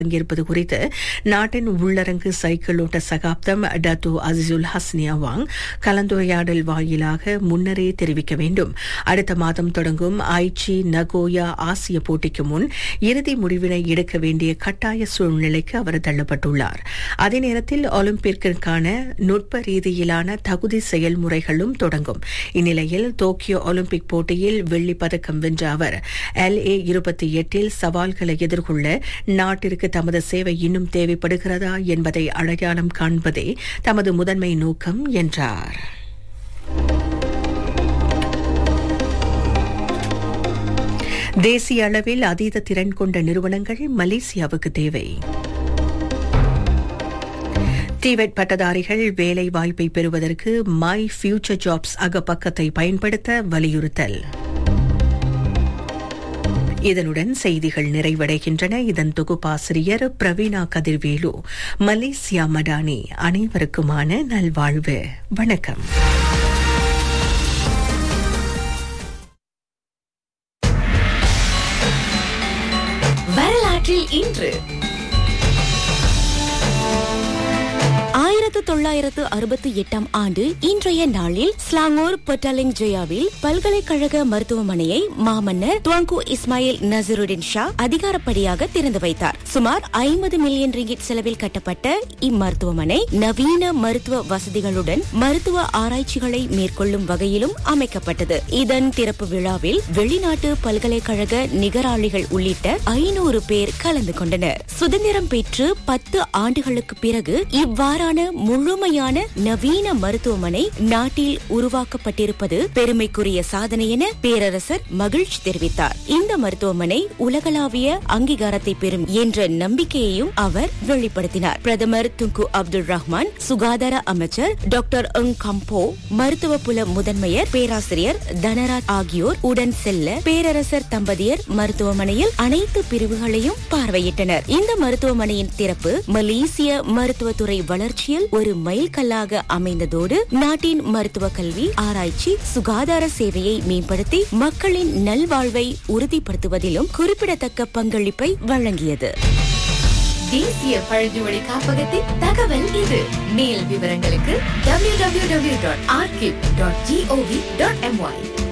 இருப்பது குறித்து நாட்டின் உள்ளரங்கு சைக்கிள் ஓட்ட சகாப்தம் டத்து அசிசுல் ஹஸ்னியா வாங் கலந்துரையாடல் வாயிலாக முன்னரே தெரிவிக்க வேண்டும் அடுத்த மாதம் தொடங்கும் ஐச்சி நகோயா ஆசிய போட்டிக்கு முன் இறுதி முடிவினை எடுக்க வேண்டிய கட்டாய சூழ்நிலைக்கு அவர் தள்ளப்பட்டுள்ளார் அதே நேரத்தில் ஒலிம்பிக்கிற்கான நுட்ப ரீதியிலான தகுதி செயல்முறைகளும் தொடங்கும் இந்நிலையில் டோக்கியோ ஒலிம்பிக் போட்டியில் வெள்ளிப் பதக்கம் வென்ற அவர் எல்ஏ இருபத்தி எட்டில் சவால்களை எதிர்கொள்ள நாட்டிற்கு தமது சேவை இன்னும் தேவைப்படுகிறதா என்பதை அடையாளம் காண்பதே தமது முதன்மை நோக்கம் என்றார் தேசிய அளவில் அதீத திறன் கொண்ட நிறுவனங்கள் மலேசியாவுக்கு தேவை டிவெட் பட்டதாரிகள் வேலை வாய்ப்பை பெறுவதற்கு மை ஃபியூச்சர் ஜாப்ஸ் அகப்பக்கத்தை பயன்படுத்த வலியுறுத்தல் இதனுடன் செய்திகள் நிறைவடைகின்றன இதன் தொகுப்பாசிரியர் பிரவீணா கதிர்வேலு மலேசியா மடானி அனைவருக்குமான நல்வாழ்வு வணக்கம் வரலாற்றில் இன்று ஆயிரத்து தொள்ளாயிரத்து அறுபத்தி எட்டாம் ஆண்டு இன்றைய நாளில் ஸ்லாங்கூர் பொட்டாலிங் ஜெயாவில் பல்கலைக்கழக மருத்துவமனையை மாமன்னர் துவாங்கு இஸ்மாயில் நசருடின் ஷா அதிகாரப்படியாக திறந்து வைத்தார் சுமார் ஐம்பது மில்லியன் ரிங்கிட் செலவில் கட்டப்பட்ட இம்மருத்துவமனை நவீன மருத்துவ வசதிகளுடன் மருத்துவ ஆராய்ச்சிகளை மேற்கொள்ளும் வகையிலும் அமைக்கப்பட்டது இதன் திறப்பு விழாவில் வெளிநாட்டு பல்கலைக்கழக நிகராளிகள் உள்ளிட்ட ஐநூறு பேர் கலந்து கொண்டனர் சுதந்திரம் பெற்று பத்து ஆண்டுகளுக்கு பிறகு இவ்வாறான முழுமையான நவீன மருத்துவமனை நாட்டில் உருவாக்கப்பட்டிருப்பது பெருமைக்குரிய சாதனை என பேரரசர் மகிழ்ச்சி தெரிவித்தார் இந்த மருத்துவமனை உலகளாவிய அங்கீகாரத்தை பெறும் என்ற நம்பிக்கையையும் அவர் வெளிப்படுத்தினார் பிரதமர் துங்கு அப்துல் ரஹ்மான் சுகாதார அமைச்சர் டாக்டர் அங் கம்போ மருத்துவ புல முதன்மையர் பேராசிரியர் தனராஜ் ஆகியோர் உடன் செல்ல பேரரசர் தம்பதியர் மருத்துவமனையில் அனைத்து பிரிவுகளையும் பார்வையிட்டனர் இந்த மருத்துவமனையின் திறப்பு மலேசிய மருத்துவத்துறை வளர்ச்சியில் ஒரு மைல்கல்லாக அமைந்ததோடு நாட்டின் மருத்துவ கல்வி ஆராய்ச்சி சுகாதார சேவையை மேம்படுத்தி மக்களின் நல்வாழ்வை உறுதிப்படுத்துவதிலும் குறிப்பிடத்தக்க பங்களிப்பை வழங்கியது தேசிய பழங்குமொழி காப்பகத்தின் தகவல் இது மேல் விவரங்களுக்கு www.archive.gov.my